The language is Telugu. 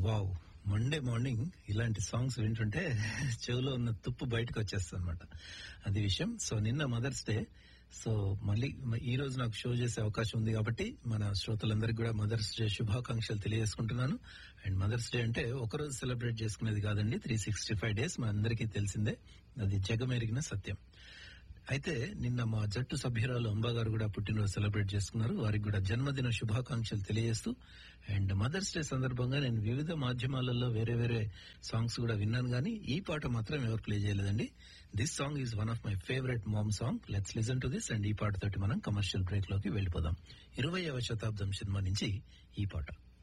వావ్ మండే మార్నింగ్ ఇలాంటి సాంగ్స్ వింటుంటే చెవిలో ఉన్న తుప్పు బయటకు వచ్చేస్తుంది అనమాట అది విషయం సో నిన్న మదర్స్ డే సో మళ్ళీ మ- ఈ రోజు నాకు షో చేసే అవకాశం ఉంది కాబట్టి మన శ్రోతలందరికీ కూడా మదర్స్ డే శుభాకాంక్షలు తెలియజేసుకుంటున్నాను అండ్ మదర్స్ డే అంటే ఒక రోజు సెలబ్రేట్ చేసుకునేది కాదండి త్రీ సిక్స్టీ ఫైవ్ డేస్ మన అందరికీ తెలిసిందే అది జగమెరిగిన సత్యం అయితే నిన్న మా జట్టు సభ్యురాలు అంబా గారు కూడా పుట్టినరోజు సెలబ్రేట్ చేసుకున్నారు వారికి కూడా జన్మదిన శుభాకాంక్షలు తెలియజేస్తూ అండ్ మదర్స్ డే సందర్భంగా నేను వివిధ మాధ్యమాలలో వేరే వేరే సాంగ్స్ కూడా విన్నాను కానీ ఈ పాట మాత్రం ఎవరు ప్లే చేయలేదండి this song is one of my favourite mom song let's listen to this and ఈ పాట తోటి మనం కమర్షియల్ బ్రేక్ లోకి వెళ్ళిపోదాం ఇరవైవ శతాబ్దం సినిమా నుంచి ఈ పాట